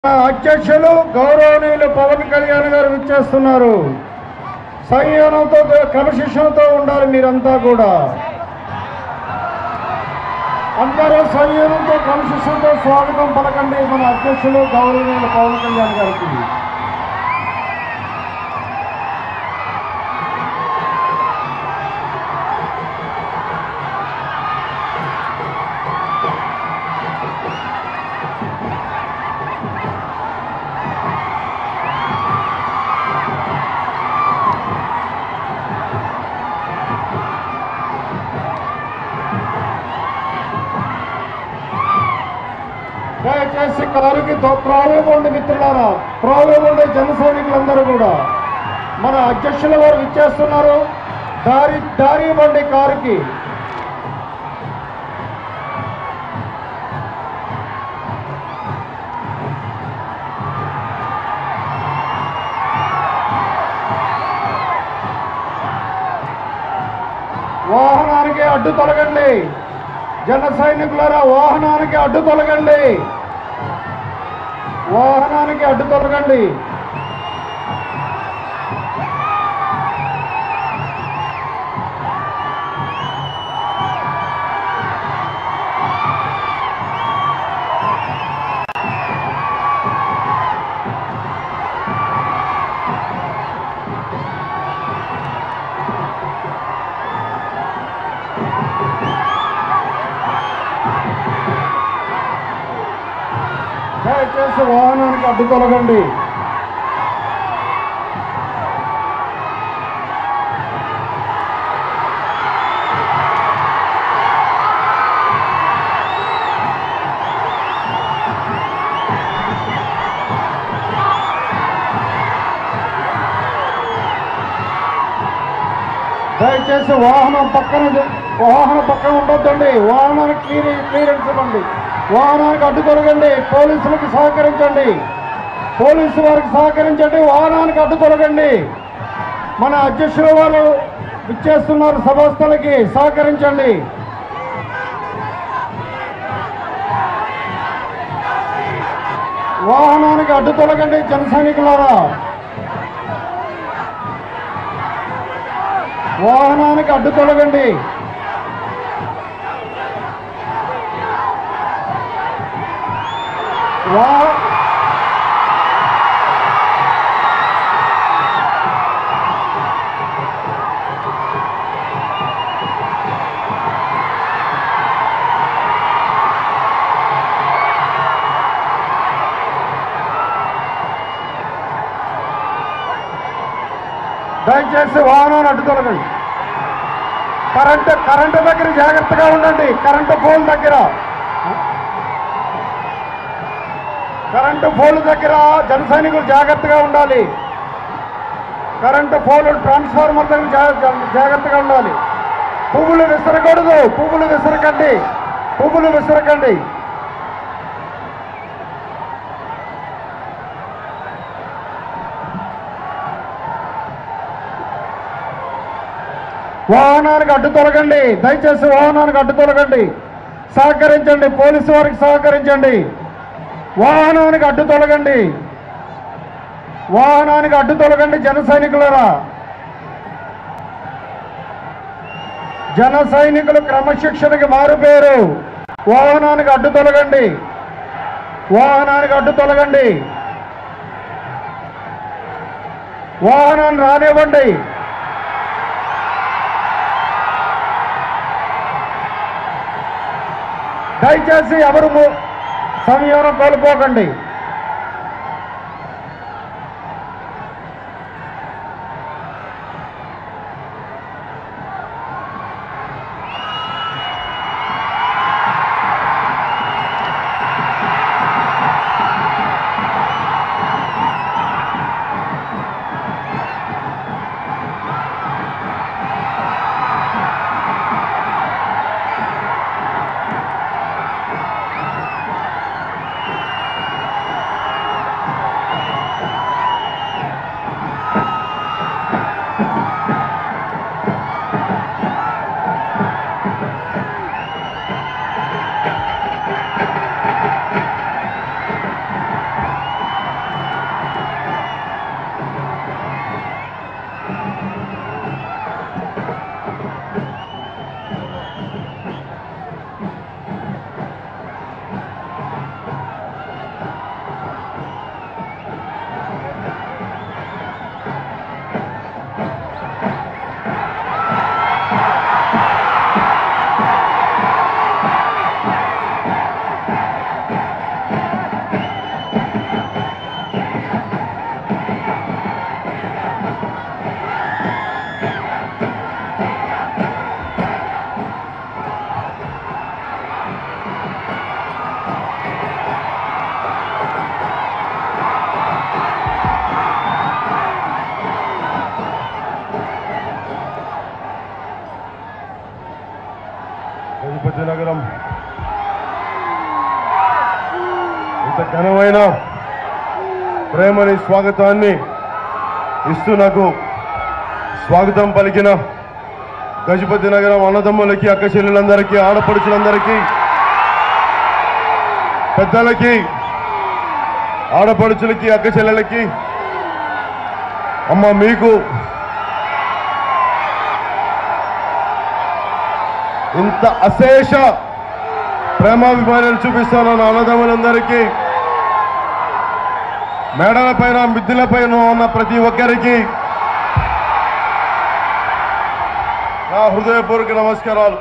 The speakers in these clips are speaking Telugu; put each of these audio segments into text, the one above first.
అధ్యక్షులు గౌరవనీయులు పవన్ కళ్యాణ్ గారు విచ్చేస్తున్నారు సంయమనంతో క్రమశిక్షణతో ఉండాలి మీరంతా కూడా అందరూ సంయమనంతో క్రమశిక్షణతో స్వాగతం పలకండి మన అధ్యక్షులు గౌరవనీయులు పవన్ కళ్యాణ్ గారికి దయచేసి కారుకి త్రోవేమండి మిత్రులారా త్రోవేమండి జన సైనికులందరూ కూడా మన అధ్యక్షుల వారు ఇచ్చేస్తున్నారు దారి దారి ఇవ్వండి కారుకి వాహనానికి అడ్డు తొలగండి జన సైనికులారా వాహనానికి అడ్డు తొలగండి వాహనానికి అడ్డు తొలగండి దయచేసి వాహనానికి అడ్డు తొలగండి దయచేసి వాహనం పక్కన వాహనం పక్కన ఉండొద్దండి వాహనానికి క్లియర్ క్లియరెన్స్ ఇవ్వండి వాహనానికి అడ్డు తొలగండి పోలీసులకు సహకరించండి పోలీసు వారికి సహకరించండి వాహనానికి అడ్డు తొలగండి మన అధ్యక్షుల వారు ఇచ్చేస్తున్నారు సభస్థలకి సహకరించండి వాహనానికి అడ్డు తొలగండి జన సైనికులారా వాహనానికి అడ్డు తొలగండి వా దయచేసి వాహనాన్ని అడ్డు తొలగండి కరెంటు కరెంటు దగ్గర జాగ్రత్తగా ఉండండి కరెంటు పోల్ దగ్గర కరెంటు పోల్ దగ్గర జన సైనికులు జాగ్రత్తగా ఉండాలి కరెంటు పోల్ ట్రాన్స్ఫార్మర్ దగ్గర జా- జా- జాగ్రత్తగా ఉండాలి పువ్వులు విసరకూడదు పువ్వులు విసరకండి పువ్వులు విసరకండి వాహనానికి అడ్డు తొలగండి దయచేసి వాహనానికి అడ్డు తొలగండి సహకరించండి పోలీసు వారికి సహకరించండి వాహనానికి అడ్డు తొలగండి వాహనానికి అడ్డు తొలగండి జన సైనికులరా జన సైనికులు క్రమశిక్షణకి మారుపేరు వాహనానికి అడ్డు తొలగండి వాహనానికి అడ్డు తొలగండి వాహనాన్ని రానివ్వండి దయచేసి ఎవరు ము- సంయమనం కోల్పోకండి ప్రేమని స్వాగతాన్ని ఇస్తూ నాకు స్వాగతం పలికిన గజపతి నగరం అన్నదమ్ములకి అక్క చెల్లెలందరికీ ఆడపడుచులందరికీ పెద్దలకి ఆడపడుచులకి అక్క చెల్లెలకి అమ్మ మీకు ఇంత అశేష ప్రేమాభిమానాలు చూపిస్తాను నా అన్నదమ్ములందరికీ మేడల పైన మిద్దెల పైన ఉన్న ప్రతి ఒక్కరికి నా హృదయపూర్వక నమస్కారాలు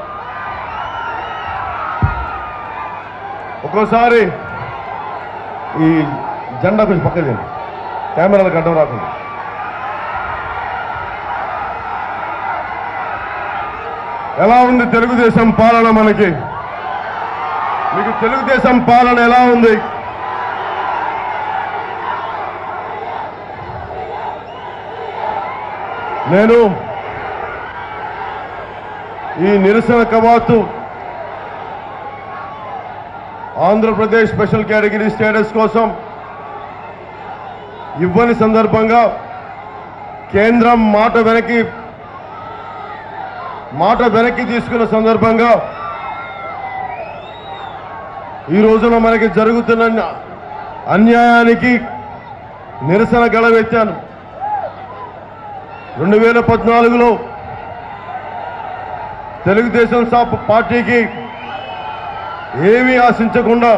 ఒక్కోసారి ఈ జెండా కొంచెం పక్కది కెమెరాలకు అడ్డం రాకుండా ఎలా ఉంది తెలుగుదేశం పాలన మనకి మీకు తెలుగుదేశం పాలన ఎలా ఉంది నేను ఈ నిరసన కవాతు ఆంధ్రప్రదేశ్ స్పెషల్ కేటగిరీ స్టేటస్ కోసం ఇవ్వని సందర్భంగా కేంద్రం మాట వెనక్కి మాట వెనక్కి తీసుకున్న సందర్భంగా ఈ రోజున మనకి జరుగుతున్న అన్యాయానికి నిరసన గళవెత్తాను రెండు వేల పద్నాలుగులో తెలుగుదేశం సాప్ పార్టీకి ఏమీ ఆశించకుండా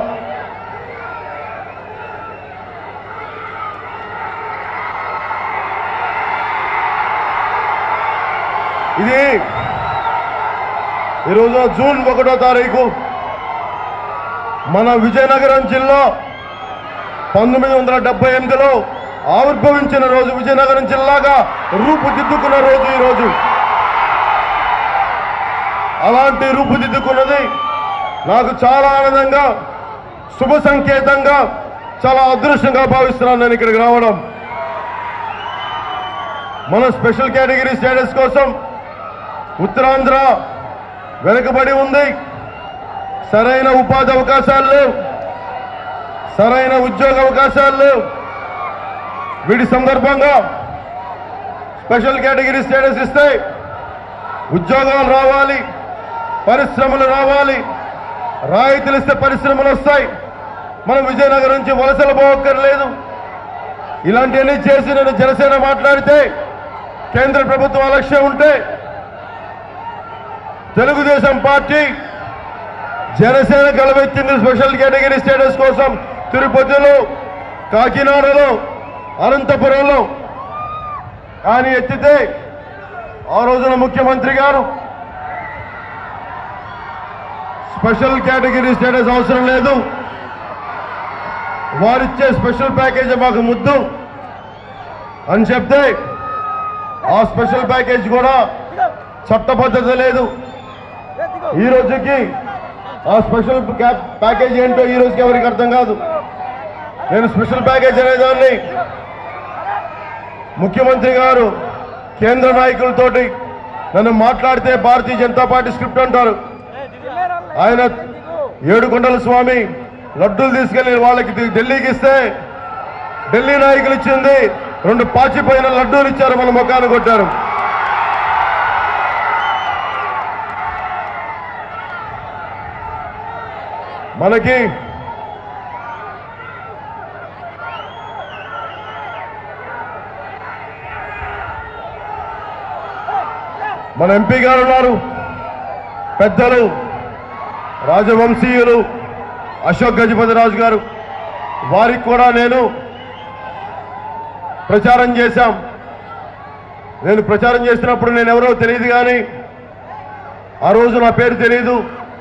ఇది ఈరోజు జూన్ ఒకటో తారీఖు మన విజయనగరం జిల్లా పంతొమ్మిది వందల డెబ్బై ఎనిమిదిలో ఆవిర్భవించిన రోజు విజయనగరం జిల్లాగా రూపుదిద్దుకున్న రోజు ఈ రోజు అలాంటి రూపుదిద్దుకున్నది నాకు చాలా ఆనందంగా శుభ సంకేతంగా చాలా అదృష్టంగా భావిస్తున్నాను నేను ఇక్కడికి రావడం మన స్పెషల్ కేటగిరీ స్టేటస్ కోసం ఉత్తరాంధ్ర వెనుకబడి ఉంది సరైన ఉపాధి అవకాశాలు లేవు సరైన ఉద్యోగ అవకాశాలు లేవు వీటి సందర్భంగా స్పెషల్ కేటగిరీ స్టేటస్ ఇస్తే ఉద్యోగాలు రావాలి పరిశ్రమలు రావాలి రాయితీలు ఇస్తే పరిశ్రమలు వస్తాయి మనం విజయనగరం నుంచి వలసలు పోవక్కర్లేదు ఇలాంటివన్నీ చేసి నేను జనసేన మాట్లాడితే కేంద్ర ప్రభుత్వం లక్ష్యం ఉంటే తెలుగుదేశం పార్టీ జనసేన గలవెత్తింది స్పెషల్ కేటగిరీ స్టేటస్ కోసం తిరుపతిలో కాకినాడలో అనంతపురంలో కానీ ఎత్తితే ఆ రోజున ముఖ్యమంత్రి గారు స్పెషల్ కేటగిరీ స్టేటస్ అవసరం లేదు వారిచ్చే స్పెషల్ ప్యాకేజ్ మాకు ముద్దు అని చెప్తే ఆ స్పెషల్ ప్యాకేజ్ కూడా చట్టబద్ధత లేదు ఈ రోజుకి ఆ స్పెషల్ క్యాప్ ప్యాకేజ్ ఏంటో ఈ రోజుకి ఎవరికి అర్థం కాదు నేను స్పెషల్ ప్యాకేజ్ అనేదాన్ని ముఖ్యమంత్రి గారు కేంద్ర నాయకులతోటి నన్ను మాట్లాడితే భారతీయ జనతా పార్టీ స్క్రిప్ట్ అంటారు ఆయన ఏడుకొండల స్వామి లడ్డూలు తీసుకెళ్లి వాళ్ళకి ది- ఢిల్లీకి ఇస్తే ఢిల్లీ నాయకులు ఇచ్చింది రెండు పాచిపోయిన లడ్డూలు ఇచ్చారు మన ముఖాన్ని కొట్టారు మనకి మన ఎంపీ గారు ఉన్నారు పెద్దలు రాజవంశీయులు అశోక్ గజపతి రాజు గారు వారికి కూడా నేను ప్రచారం చేశాం నేను ప్రచారం చేసినప్పుడు నేను ఎవరో తెలియదు కానీ ఆ రోజు నా పేరు తెలియదు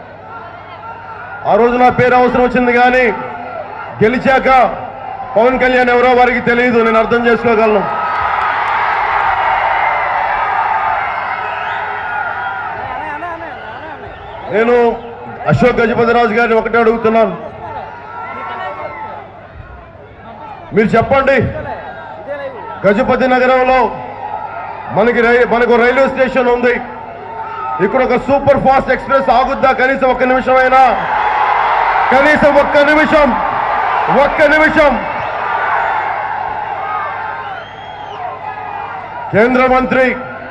ఆ రోజు నా పేరు అవసరం వచ్చింది కానీ గెలిచాక పవన్ కళ్యాణ్ ఎవరో వారికి తెలియదు నేను అర్థం చేసుకోగలను నేను అశోక్ గజపతి రాజు గారిని ఒకటే అడుగుతున్నాను మీరు చెప్పండి గజపతి నగరంలో మనకి రై మనకు రైల్వే స్టేషన్ ఉంది ఇక్కడ ఒక సూపర్ ఫాస్ట్ ఎక్స్ప్రెస్ ఆగుద్దా కనీసం ఒక్క నిమిషమైనా కనీసం ఒక్క నిమిషం ఒక్క నిమిషం కేంద్ర మంత్రి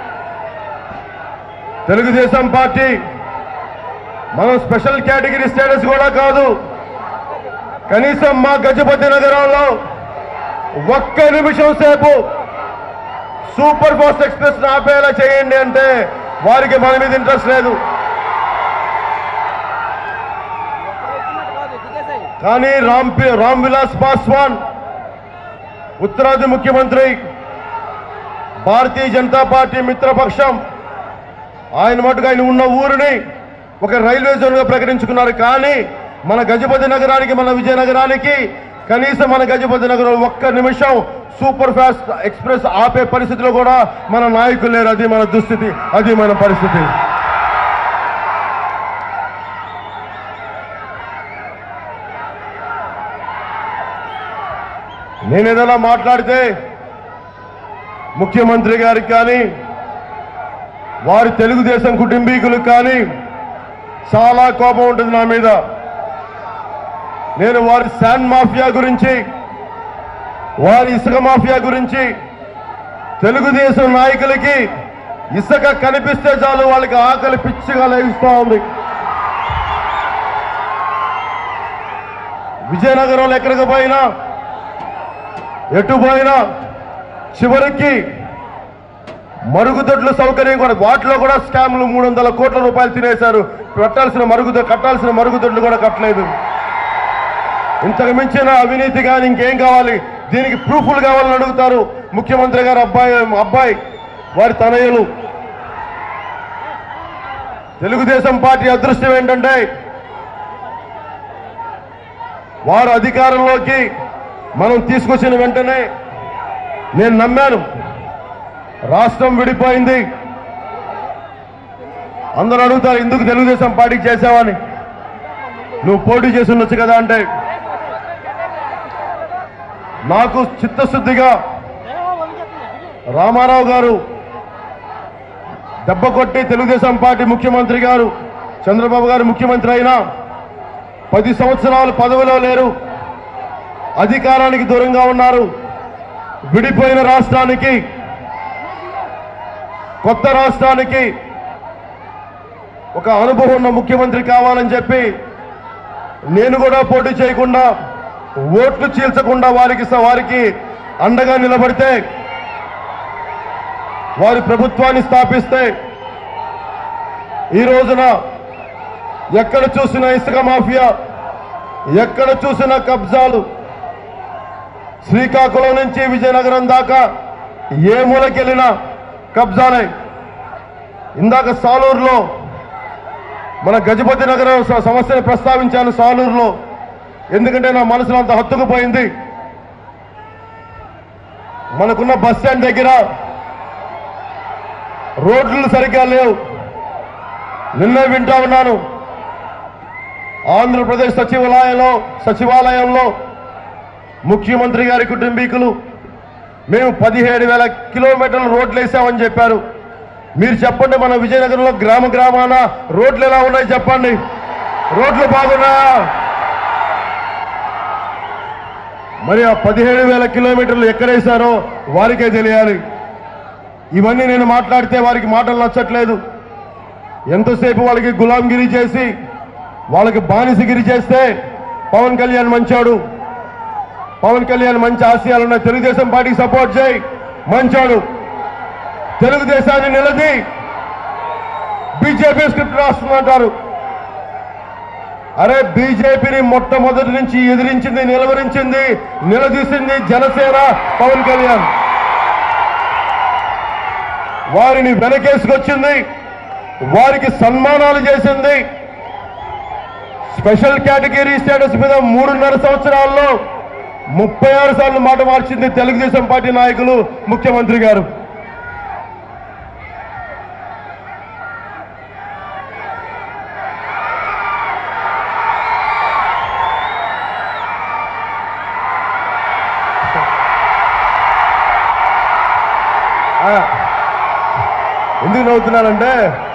తెలుగుదేశం పార్టీ మనం స్పెషల్ కేటగిరీ స్టేటస్ కూడా కాదు కనీసం మా గజపతి నగరంలో ఒక్క నిమిషం సేపు సూపర్ ఫాస్ట్ ఎక్స్ప్రెస్ ఆపేలా చేయండి అంటే వారికి మన మీద ఇంట్రెస్ట్ లేదు కానీ రామ్ పి- రామ్ విలాస్ పాస్వాన్ ఉత్తరాది ముఖ్యమంత్రి భారతీయ జనతా పార్టీ మిత్రపక్షం ఆయన మటుకు ఆయన ఉన్న ఊరిని ఒక రైల్వే జోన్గా ప్రకటించుకున్నారు కానీ మన గజపతి నగరానికి మన విజయనగరానికి కనీసం మన గజపతి నగరం ఒక్క నిమిషం సూపర్ ఫాస్ట్ ఎక్స్ప్రెస్ ఆపే పరిస్థితిలో కూడా మన నాయకులు లేరు అది మన దుస్థితి అది మన పరిస్థితి నేను ఏదైనా మాట్లాడితే ముఖ్యమంత్రి గారికి కానీ వారి తెలుగుదేశం కుటుంబీకులకు కానీ చాలా కోపం ఉంటుంది నా మీద నేను వారి శాండ్ మాఫియా గురించి వారి ఇసుక మాఫియా గురించి తెలుగుదేశం నాయకులకి ఇసుక కనిపిస్తే చాలు వాళ్ళకి ఆకలి పిచ్చిగా లేస్తూ ఉంది విజయనగరంలో ఎక్కడికి పోయినా ఎటు పోయినా చివరికి మరుగుదొడ్ల సౌకర్యం కూడా వాటిలో కూడా స్కామ్లు మూడు వందల కోట్ల రూపాయలు తినేశారు పెట్టాల్సిన మరుగుదొడ్లు కట్టాల్సిన మరుగుదొడ్లు కూడా కట్టలేదు ఇంతకు మించిన అవినీతి కానీ ఇంకేం కావాలి దీనికి ప్రూఫ్లు కావాలని అడుగుతారు ముఖ్యమంత్రి గారు అబ్బాయి అబ్బాయి వారి తనయులు తెలుగుదేశం పార్టీ అదృష్టం ఏంటంటే వారు అధికారంలోకి మనం తీసుకొచ్చిన వెంటనే నేను నమ్మాను రాష్ట్రం విడిపోయింది అందరూ అడుగుతారు ఎందుకు తెలుగుదేశం పార్టీకి చేసావని నువ్వు పోటీ చేసి ఉండొచ్చు కదా అంటే నాకు చిత్తశుద్ధిగా రామారావు గారు దెబ్బ కొట్టి తెలుగుదేశం పార్టీ ముఖ్యమంత్రి గారు చంద్రబాబు గారు ముఖ్యమంత్రి అయినా పది సంవత్సరాలు పదవిలో లేరు అధికారానికి దూరంగా ఉన్నారు విడిపోయిన రాష్ట్రానికి కొత్త రాష్ట్రానికి ఒక అనుభవం ఉన్న ముఖ్యమంత్రి కావాలని చెప్పి నేను కూడా పోటీ చేయకుండా ఓట్లు చీల్చకుండా వారికి వారికి అండగా నిలబడితే వారి ప్రభుత్వాన్ని స్థాపిస్తే ఈ రోజున ఎక్కడ చూసిన ఇసుక మాఫియా ఎక్కడ చూసిన కబ్జాలు శ్రీకాకుళం నుంచి విజయనగరం దాకా ఏ మూలకెళ్ళినా కబ్జాలే ఇందాక సాలూరులో మన గజపతి నగరం స- సమస్యను ప్రస్తావించాను సాలూరులో ఎందుకంటే నా మనసులో అంత హత్తుకుపోయింది మనకున్న బస్ స్టాండ్ దగ్గర రోడ్లు సరిగ్గా లేవు నిన్న వింటా ఉన్నాను ఆంధ్రప్రదేశ్ సచివాలయంలో సచివాలయంలో ముఖ్యమంత్రి గారి కుటుంబీకులు మేము పదిహేడు వేల కిలోమీటర్ల రోడ్లు వేసామని చెప్పారు మీరు చెప్పండి మన విజయనగరంలో గ్రామ గ్రామాన రోడ్లు ఎలా ఉన్నాయి చెప్పండి రోడ్లు బాగున్నాయా మరి ఆ పదిహేడు వేల కిలోమీటర్లు ఎక్కడేశారో వారికే తెలియాలి ఇవన్నీ నేను మాట్లాడితే వారికి మాటలు నచ్చట్లేదు ఎంతసేపు వాళ్ళకి గులాంగిరి చేసి వాళ్ళకి బానిసగిరి చేస్తే పవన్ కళ్యాణ్ మంచాడు పవన్ కళ్యాణ్ మంచి ఆశయాలు ఉన్నాయి తెలుగుదేశం పార్టీకి సపోర్ట్ చేయి మంచాడు తెలుగుదేశాన్ని నిలది బీజేపీ స్క్రిప్ట్ రాస్తుందంటారు అరే బీజేపీని మొట్టమొదటి నుంచి ఎదిరించింది నిలవరించింది నిలదీసింది జనసేన పవన్ కళ్యాణ్ వారిని వెనకేసుకొచ్చింది వారికి సన్మానాలు చేసింది స్పెషల్ కేటగిరీ స్టేటస్ మీద మూడున్నర సంవత్సరాల్లో ముప్పై ఆరు సార్లు మాట మార్చింది తెలుగుదేశం పార్టీ నాయకులు ముఖ్యమంత్రి గారు ఆ, ఎందుకు నవ్వుతున్నానంటే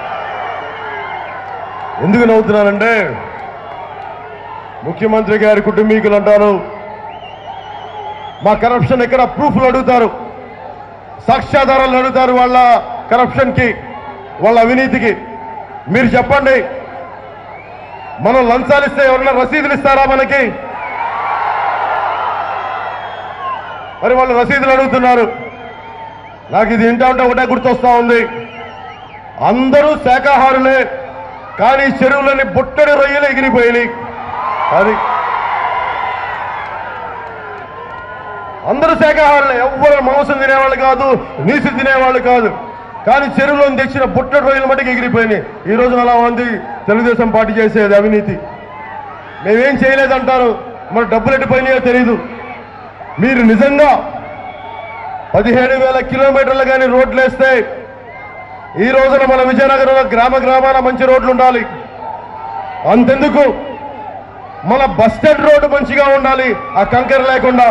ఎందుకు నవ్వుతున్నానంటే ముఖ్యమంత్రి గారి కుటుంబీకులు అంటారు మా కరప్షన్ ఎక్కడ ప్రూఫ్లు అడుగుతారు సాక్ష్యాధారాలు అడుగుతారు వాళ్ళ కరప్షన్కి వాళ్ళ అవినీతికి మీరు చెప్పండి మనం లంచాలు ఇస్తే ఎవరన్నా రసీదులు ఇస్తారా మనకి మరి వాళ్ళు రసీదులు అడుగుతున్నారు నాకు ఇది వింటా ఉంటే ఒకటే గుర్తొస్తా ఉంది అందరూ శాకాహారులే కానీ చెరువులని బుట్టడి రొయ్యలు ఎగిరిపోయినాయి అది అందరూ శాకాహారులే ఎవ్వరు మాంసం తినేవాళ్ళు కాదు నీసు తినేవాళ్ళు కాదు కానీ చెరువులో తెచ్చిన బుట్టడి రొయ్యల మటుకు ఎగిరిపోయినాయి ఈ రోజున అలా ఉంది తెలుగుదేశం పార్టీ చేసేది అవినీతి మేమేం చేయలేదంటారు మరి డబ్బులు ఎట్టిపోయినాయో తెలీదు మీరు నిజంగా పదిహేడు వేల కిలోమీటర్లు కానీ రోడ్లు వేస్తే ఈ రోజున మన విజయనగరంలో గ్రామ గ్రామాన మంచి రోడ్లు ఉండాలి అంతెందుకు మన బస్ స్టాండ్ రోడ్డు మంచిగా ఉండాలి ఆ కంకర లేకుండా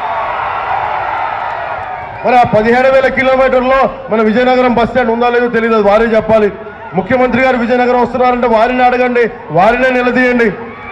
మరి ఆ పదిహేడు వేల కిలోమీటర్లో మన విజయనగరం బస్ స్టాండ్ ఉందా లేదో తెలియదు అది వారే చెప్పాలి ముఖ్యమంత్రి గారు విజయనగరం వస్తున్నారంటే వారిని అడగండి వారినే నిలదీయండి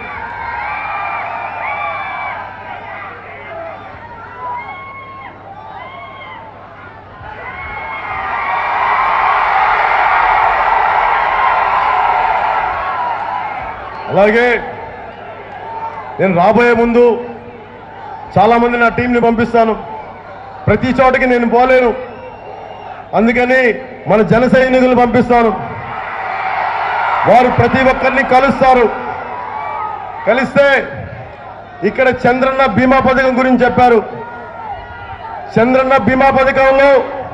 అలాగే నేను రాబోయే ముందు చాలా మంది నా టీంని పంపిస్తాను ప్రతి చోటకి నేను పోలేను అందుకని మన జన సైనికులు పంపిస్తాను వారు ప్రతి ఒక్కరిని కలుస్తారు కలిస్తే ఇక్కడ చంద్రన్న బీమా పథకం గురించి చెప్పారు చంద్రన్న బీమా పథకంలో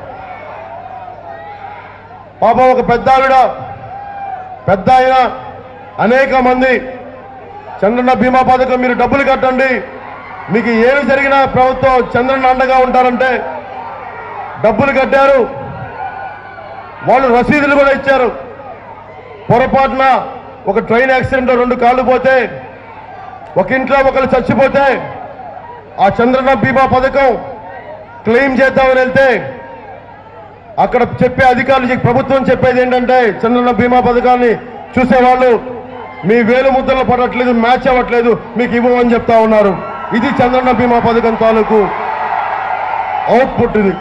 పాపం ఒక పెద్ద ఆవిడ పెద్ద ఆయన అనేక మంది చంద్రన్న బీమా పథకం మీరు డబ్బులు కట్టండి మీకు ఏమి జరిగినా ప్రభుత్వం చంద్రన్న అండగా ఉంటారంటే డబ్బులు కట్టారు వాళ్ళు రసీదులు కూడా ఇచ్చారు పొరపాటున ఒక ట్రైన్ యాక్సిడెంట్ రెండు కాళ్ళు పోతే ఒక ఇంట్లో ఒకరు చచ్చిపోతే ఆ చంద్రన్న బీమా పథకం క్లెయిమ్ చేద్దామని వెళ్తే అక్కడ చెప్పే అధికారులు చెప్పే- ప్రభుత్వం చెప్పేది ఏంటంటే చంద్రన్న బీమా పథకాన్ని చూసేవాళ్ళు మీ వేలు ముద్రలు పడట్లేదు మ్యాచ్ అవ్వట్లేదు మీకు ఇవ్వమని చెప్తా ఉన్నారు ఇది చంద్రన్న బీమా పథకం తాలూకు అవుట్పుట్ ఇది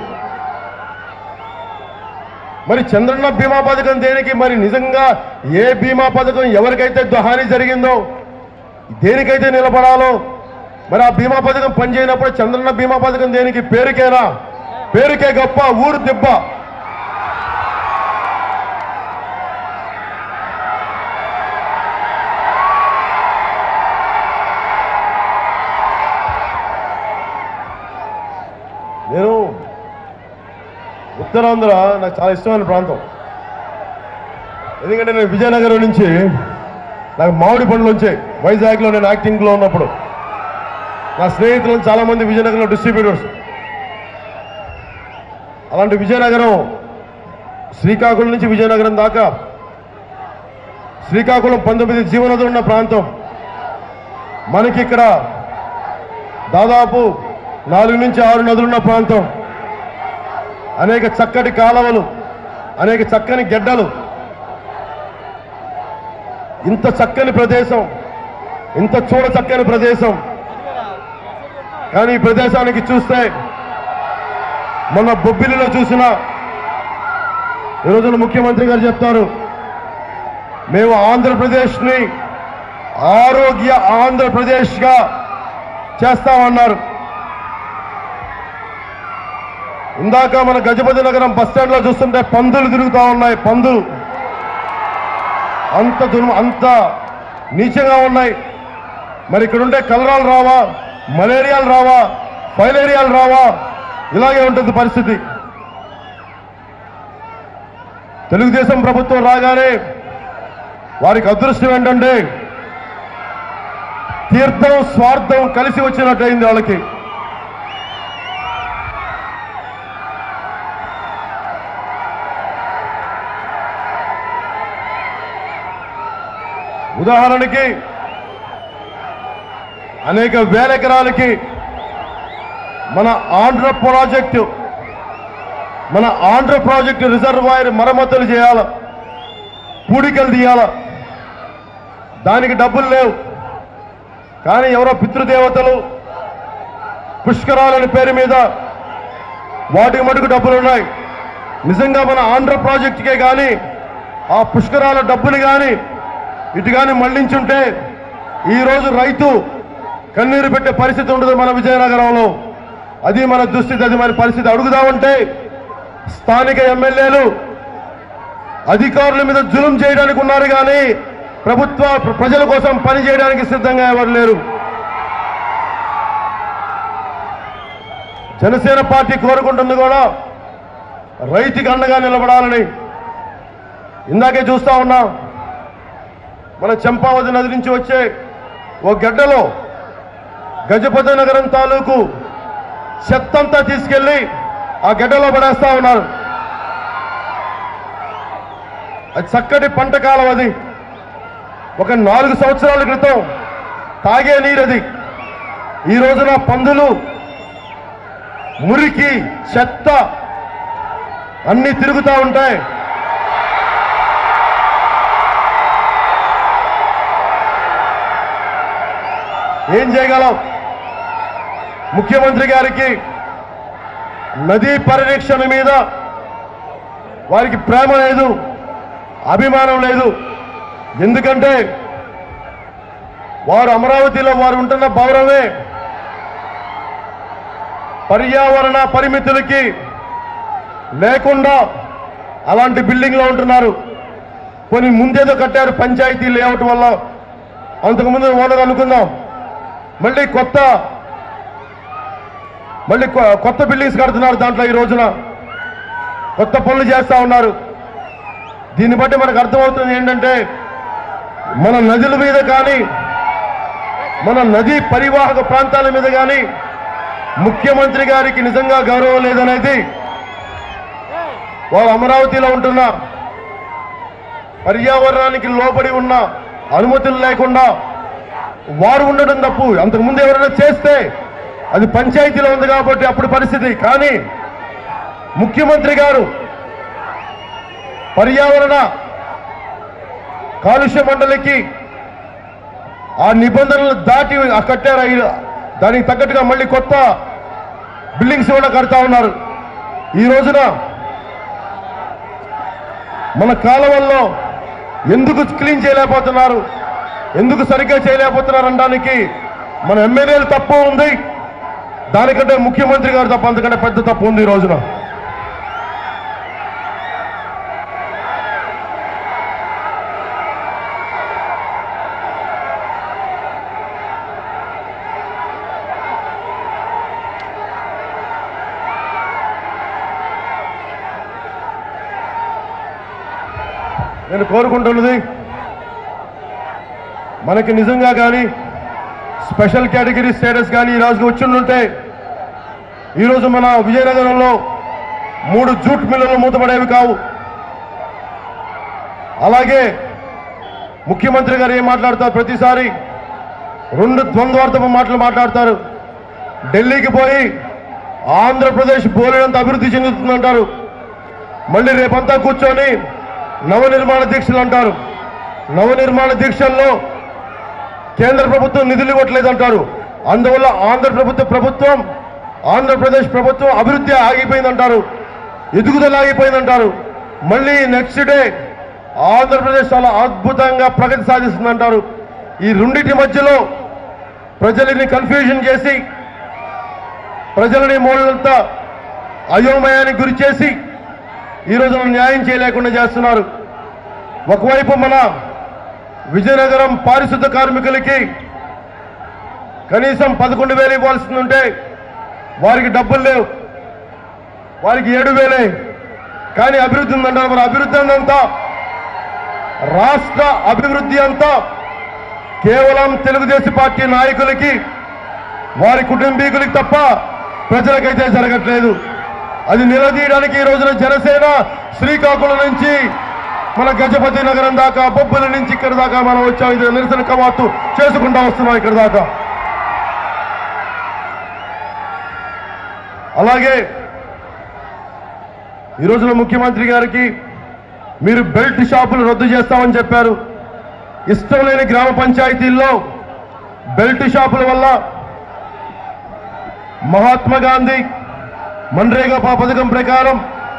మరి చంద్రన్న బీమా పథకం దేనికి మరి నిజంగా ఏ బీమా పథకం ఎవరికైతే హాని జరిగిందో దేనికైతే నిలబడాలో మరి ఆ బీమా పథకం పనిచేయనప్పుడు చంద్రన్న బీమా పథకం దేనికి పేరుకేనా పేరుకే గొప్ప ఊరు దెబ్బ నేను ఉత్తరాంధ్ర నాకు చాలా ఇష్టమైన ప్రాంతం ఎందుకంటే నేను విజయనగరం నుంచి నాకు మామిడి పండ్లు వచ్చాయి వైజాగ్లో నేను యాక్టింగ్లో ఉన్నప్పుడు నా స్నేహితులు చాలా మంది విజయనగరంలో డిస్ట్రిబ్యూటర్స్ అలాంటి విజయనగరం శ్రీకాకుళం నుంచి విజయనగరం దాకా శ్రీకాకుళం పంతొమ్మిది జీవనదులు ఉన్న ప్రాంతం మనకి ఇక్కడ దాదాపు నాలుగు నుంచి ఆరు నదులున్న ప్రాంతం అనేక చక్కటి కాలవలు అనేక చక్కని గెడ్డలు ఇంత చక్కని ప్రదేశం ఇంత చూడ చక్కని ప్రదేశం కానీ ఈ ప్రదేశానికి చూస్తే మొన్న బొబ్బిలిలో చూసిన ఈ రోజున ముఖ్యమంత్రి గారు చెప్తారు మేము ఆంధ్రప్రదేశ్ని ఆరోగ్య ఆంధ్రప్రదేశ్గా చేస్తామన్నారు ఇందాక మన గజపతి నగరం బస్ స్టాండ్ లో చూస్తుంటే పందులు తిరుగుతా ఉన్నాయి పందులు అంత దుర్మ అంత నీచంగా ఉన్నాయి మరి ఇక్కడ ఉంటే కలరాలు రావా మలేరియాలు రావా ఫైలేరియాలు రావా ఇలాగే ఉంటుంది పరిస్థితి తెలుగుదేశం ప్రభుత్వం రాగానే వారికి అదృష్టం ఏంటంటే తీర్థం స్వార్థం కలిసి వచ్చినట్టయింది వాళ్ళకి ఉదాహరణకి అనేక వేల ఎకరాలకి మన ఆంధ్ర ప్రాజెక్టు మన ఆంధ్ర ప్రాజెక్టు రిజర్వాయర్ మరమ్మతులు చేయాల పూడికలు తీయాల దానికి డబ్బులు లేవు కానీ ఎవరో పితృదేవతలు పుష్కరాలని పేరు మీద వాటికి మటుకు డబ్బులు ఉన్నాయి నిజంగా మన ఆంధ్ర ప్రాజెక్టుకే కానీ ఆ పుష్కరాల డబ్బులు కానీ ఇటు కానీ మళ్లించుంటే ఈరోజు రైతు కన్నీరు పెట్టే పరిస్థితి ఉండదు మన విజయనగరంలో అది మన దుస్థితి అది మన పరిస్థితి అడుగుదామంటే స్థానిక ఎమ్మెల్యేలు అధికారుల మీద జులుం చేయడానికి ఉన్నారు కానీ ప్రభుత్వ ప్ర- ప్రజల కోసం పని చేయడానికి సిద్ధంగా ఎవరు లేరు జనసేన పార్టీ కోరుకుంటుంది కూడా రైతుకి అండగా నిలబడాలని ఇందాకే చూస్తా ఉన్నాం మన చంపావతి నది నుంచి వచ్చే ఓ గడ్డలో గజపతి నగరం తాలూకు చెత్తంతా తీసుకెళ్లి ఆ గడ్డలో పడేస్తా ఉన్నారు అది చక్కటి పంట కాలం అది ఒక నాలుగు సంవత్సరాల క్రితం తాగే నీరు అది ఈ రోజున పందులు మురికి చెత్త అన్ని తిరుగుతూ ఉంటాయి ఏం చేయగలం ముఖ్యమంత్రి గారికి నదీ పరిరక్షణ మీద వారికి ప్రేమ లేదు అభిమానం లేదు ఎందుకంటే వారు అమరావతిలో వారు ఉంటున్న భవనమే పర్యావరణ పరిమితులకి లేకుండా అలాంటి బిల్డింగ్లో ఉంటున్నారు కొన్ని ముందేదో కట్టారు పంచాయతీ లేఅవుట్ వల్ల అంతకుముందు ఓనర్ అనుకుందాం మళ్ళీ కొత్త మళ్ళీ కొ- కొత్త బిల్డింగ్స్ కడుతున్నారు దాంట్లో ఈ రోజున కొత్త పనులు చేస్తా ఉన్నారు దీన్ని బట్టి మనకు అర్థమవుతుంది ఏంటంటే మన నదుల మీద కానీ మన నదీ పరివాహక ప్రాంతాల మీద కానీ ముఖ్యమంత్రి గారికి నిజంగా గౌరవం లేదనేది వారు అమరావతిలో ఉంటున్న పర్యావరణానికి లోబడి ఉన్న అనుమతులు లేకుండా వారు ఉండడం తప్పు అంతకుముందు ఎవరైనా చేస్తే అది పంచాయతీలో ఉంది కాబట్టి అప్పుడు పరిస్థితి కానీ ముఖ్యమంత్రి గారు పర్యావరణ కాలుష్య మండలికి ఆ నిబంధనలు దాటి ఆ కట్టారు అయి- దానికి తగ్గట్టుగా మళ్ళీ కొత్త బిల్డింగ్స్ కూడా కడతా ఉన్నారు ఈ రోజున మన కాలువల్లో ఎందుకు క్లీన్ చేయలేకపోతున్నారు ఎందుకు సరిగ్గా చేయలేకపోతున్నారు అనడానికి మన ఎమ్మెల్యేలు తప్పు ఉంది దానికంటే ముఖ్యమంత్రి గారు తప్ప అంతకంటే పెద్ద తప్పు ఉంది ఈ రోజున నేను కోరుకుంటున్నది మనకి నిజంగా కానీ స్పెషల్ కేటగిరీ స్టేటస్ కానీ ఈ రోజుకి వచ్చిండుంటే ఈరోజు మన విజయనగరంలో మూడు జూట్ మిల్లులు మూతపడేవి కావు అలాగే ముఖ్యమంత్రి గారు ఏం మాట్లాడతారు ప్రతిసారి రెండు ద్వంద్వార్థపు మాటలు మాట్లాడతారు ఢిల్లీకి పోయి ఆంధ్రప్రదేశ్ బోలెడంత అభివృద్ధి చెందుతుందంటారు మళ్ళీ రేపంతా కూర్చొని నవనిర్మాణ దీక్షలు అంటారు నవనిర్మాణ దీక్షల్లో కేంద్ర ప్రభుత్వం నిధులు ఇవ్వట్లేదంటారు అందువల్ల ఆంధ్ర ప్రభుత్వ ప్రభుత్వం ఆంధ్రప్రదేశ్ ప్రభుత్వం అభివృద్ధి ఆగిపోయిందంటారు ఎదుగుదల ఆగిపోయిందంటారు మళ్ళీ నెక్స్ట్ డే ఆంధ్రప్రదేశ్ చాలా అద్భుతంగా ప్రగతి సాధిస్తుందంటారు ఈ రెండింటి మధ్యలో ప్రజలని కన్ఫ్యూజన్ చేసి ప్రజలని మూలంతా అయోమయానికి గురి చేసి ఈ రోజున న్యాయం చేయలేకుండా చేస్తున్నారు ఒకవైపు మన విజయనగరం పారిశుద్ధ కార్మికులకి కనీసం పదకొండు వేలు ఇవ్వాల్సి ఉంటే వారికి డబ్బులు లేవు వారికి ఏడు వేలే కానీ అభివృద్ధి ఉందంటారు మరి అభివృద్ధి అంతా రాష్ట్ర అభివృద్ధి అంతా కేవలం తెలుగుదేశం పార్టీ నాయకులకి వారి కుటుంబీకులకి తప్ప ప్రజలకైతే జరగట్లేదు అది నిలదీయడానికి ఈ రోజున జనసేన శ్రీకాకుళం నుంచి మన గజపతి నగరం దాకా బొబ్బుల నుంచి ఇక్కడ దాకా మనం వచ్చాం ఇది నిరసన కవాతు చేసుకుంటా వస్తున్నాం ఇక్కడ దాకా అలాగే ఈ రోజున ముఖ్యమంత్రి గారికి మీరు బెల్ట్ షాపులు రద్దు చేస్తామని చెప్పారు ఇష్టం లేని గ్రామ పంచాయతీల్లో బెల్ట్ షాపుల వల్ల మహాత్మా గాంధీ మన్రేగా పా పథకం ప్రకారం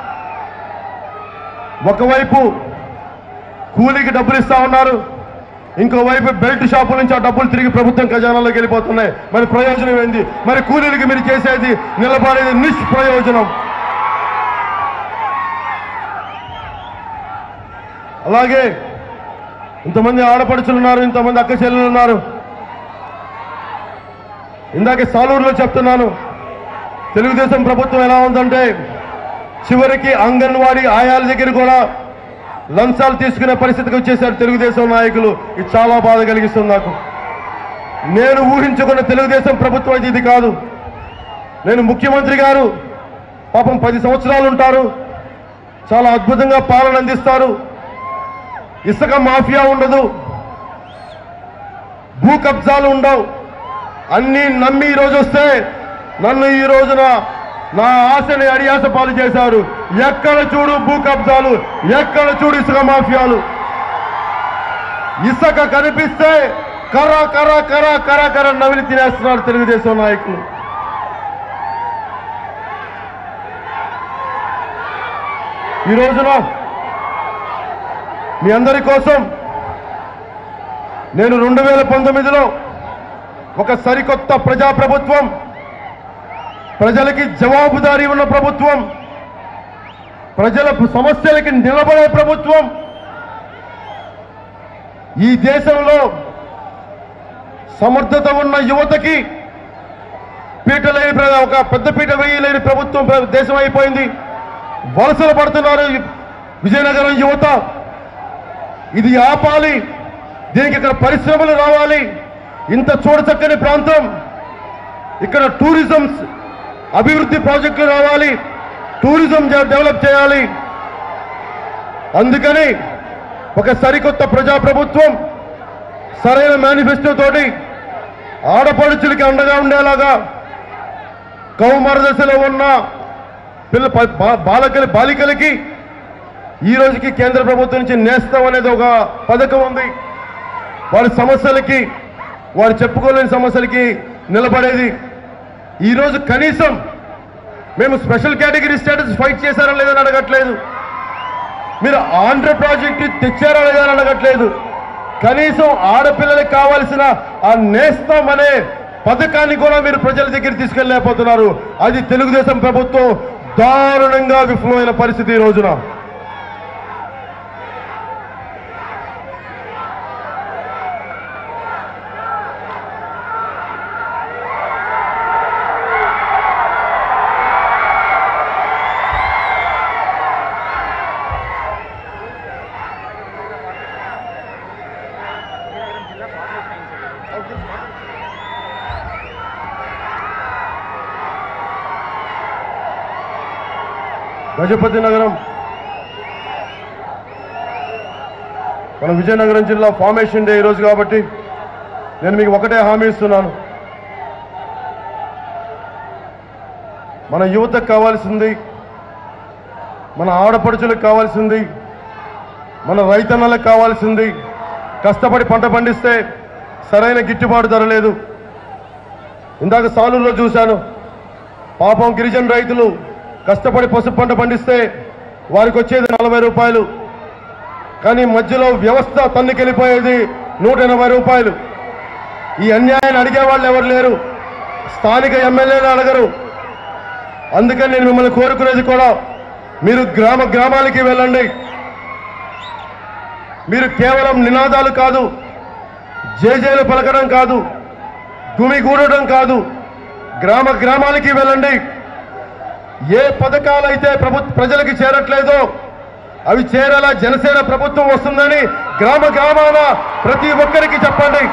ఒకవైపు కూలీకి డబ్బులు ఇస్తా ఉన్నారు ఇంకోవైపు బెల్ట్ షాపుల నుంచి ఆ డబ్బులు తిరిగి ప్రభుత్వం ఖజానాలోకి వెళ్ళిపోతున్నాయి మరి ప్రయోజనం ఏంది మరి కూలీలకి మీరు చేసేది నిలబడేది నిష్ప్రయోజనం అలాగే ఇంతమంది ఆడపడుచులు ఉన్నారు ఇంతమంది అక్క చెల్లెలు ఉన్నారు ఇందాక సాలూరులో చెప్తున్నాను తెలుగుదేశం ప్రభుత్వం ఎలా ఉందంటే చివరికి అంగన్వాడీ ఆయాల దగ్గర కూడా లంచాలు తీసుకునే పరిస్థితికి వచ్చేసారు తెలుగుదేశం నాయకులు ఇది చాలా బాధ కలిగిస్తుంది నాకు నేను ఊహించుకున్న తెలుగుదేశం ప్రభుత్వం అయితే ఇది కాదు నేను ముఖ్యమంత్రి గారు పాపం పది సంవత్సరాలు ఉంటారు చాలా అద్భుతంగా పాలన అందిస్తారు ఇసుక మాఫియా ఉండదు భూ కబ్జాలు ఉండవు అన్ని నమ్మి ఈ రోజు వస్తే నన్ను ఈ రోజున నా ఆశని అడియాస పాలు చేశారు ఎక్కడ చూడు భూ కబ్జాలు ఎక్కడ చూడు ఇసుక మాఫియాలు ఇసుక కనిపిస్తే కర్ర కర్ర కర్ర కర్ర కర్ర నవిలి తినేస్తున్నారు తెలుగుదేశం నాయకులు ఈ రోజున మీ అందరి కోసం నేను రెండు వేల పంతొమ్మిదిలో ఒక సరికొత్త ప్రజాప్రభుత్వం ప్రజలకి జవాబుదారీ ఉన్న ప్రభుత్వం ప్రజల సమస్యలకి నిలబడే ప్రభుత్వం ఈ దేశంలో సమర్థత ఉన్న యువతకి పీట లేని ప్ర- ఒక పెద్ద పీట వేయలేని ప్రభుత్వం ప్ర- దేశం అయిపోయింది వలసలు పడుతున్నారు ఈ విజయనగరం యువత ఇది ఆపాలి దీనికి ఇక్కడ పరిశ్రమలు రావాలి ఇంత చూడచక్కని ప్రాంతం ఇక్కడ టూరిజం అభివృద్ధి ప్రాజెక్టులు రావాలి టూరిజం జ- డెవలప్ చేయాలి అందుకని ఒక సరికొత్త ప్రజాప్రభుత్వం సరైన మేనిఫెస్టో తోటి ఆడపడుచులకి అండగా ఉండేలాగా కౌమార దశలో ఉన్న పిల్ల ప- బా- బాలకలి బాలికలకి ఈ రోజుకి కేంద్ర ప్రభుత్వం నుంచి నేస్తం అనేది ఒక పథకం ఉంది వారి సమస్యలకి వారు చెప్పుకోలేని సమస్యలకి నిలబడేది ఈరోజు కనీసం మేము స్పెషల్ కేటగిరీ స్టేటస్ ఫైట్ చేశారా లేదని అడగట్లేదు మీరు ఆంధ్ర ప్రాజెక్టు తెచ్చారా లేదని అడగట్లేదు కనీసం ఆడపిల్లలకు కావాల్సిన ఆ నేస్తం అనే పథకాన్ని కూడా మీరు ప్రజల దగ్గర తీసుకెళ్ళలేకపోతున్నారు అది తెలుగుదేశం ప్రభుత్వం దారుణంగా విఫలమైన పరిస్థితి ఈ రోజున గజపతి నగరం మన విజయనగరం జిల్లా ఫార్మేషన్ డే ఈరోజు కాబట్టి నేను మీకు ఒకటే హామీ ఇస్తున్నాను మన యువతకు కావాల్సింది మన ఆడపడుచులకు కావాల్సింది మన రైతన్నలకు కావాల్సింది కష్టపడి పంట పండిస్తే సరైన గిట్టుబాటు ధర లేదు ఇందాక సాలూరులో చూశాను పాపం గిరిజన రైతులు కష్టపడి పసుపు పంట పండిస్తే వారికి వచ్చేది నలభై రూపాయలు కానీ మధ్యలో వ్యవస్థ తన్నుకెళ్ళిపోయేది నూట ఎనభై రూపాయలు ఈ అన్యాయాన్ని అడిగే వాళ్ళు ఎవరు లేరు స్థానిక ఎమ్మెల్యేలు అడగరు అందుకని నేను మిమ్మల్ని కోరుకునేది కూడా మీరు గ్రామ గ్రామాలకి వెళ్ళండి మీరు కేవలం నినాదాలు కాదు జేజేలు పలకడం కాదు గుమిగూడడం కాదు గ్రామ గ్రామాలకి వెళ్ళండి ఏ పథకాలైతే ప్రభు ప్రజలకి చేరట్లేదో అవి చేరేలా జనసేన ప్రభుత్వం వస్తుందని గ్రామ గ్రామాన ప్రతి ఒక్కరికి చెప్పండి